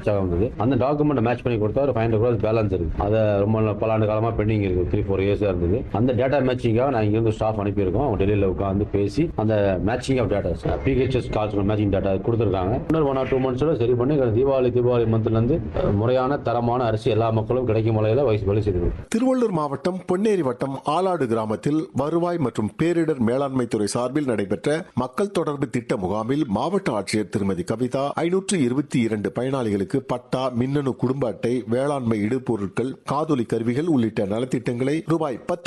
match ஆக வந்தது அந்த டாக்குமெண்ட் மேட்ச் பண்ணி கொடுத்தா ஒரு ஃபைவ் ஹண்ட்ரட் பேலன்ஸ் இருக்கு அதை ரொம்ப நாள் பல ஆண்டு காலமா பெண்டிங் இருக்கு த்ரீ ஃபோர் இயர்ஸா இருந்தது அந்த டேட்டா மேட்சிங்காக நான் இங்கிருந்து ஸ்டாஃப் அனுப்பியிருக்கோம் அவங்க டெல்லியில் உட்காந்து பேசி அந்த matching of data P H S calls matching data கொடுத்துருக்காங்க இன்னொரு ஒன் ஆர் டூ மந்த்ஸோட சரி பண்ணி தீபாவளி தீபாவளி மந்த்ல இருந்து அஹ், முறையான தரமான அரிசி எல்லா மக்களும் கிடைக்கும் முறையில் வயசு வழி செய்து திருவள்ளூர் மாவட்டம் பொன்னேரி வட்டம் ஆலாடு கிராமத்தில் வருவாய் மற்றும் பேரிடர் மேலாண்மை துறை சார்பில் நடைபெற்ற மக்கள் தொடர்பு திட்ட முகாமில் மாவட்ட ஆட்சியர் திருமதி கவிதா ஐநூற்று இருபத்தி இரண்டு பயனாளிகளுக்கு பட்டா மின்னணு குடும்ப அட்டை வேளாண்மை இடுபொருட்கள் காதொலி கருவிகள் உள்ளிட்ட நலத்திட்டங்களை ரூபாய் பத்து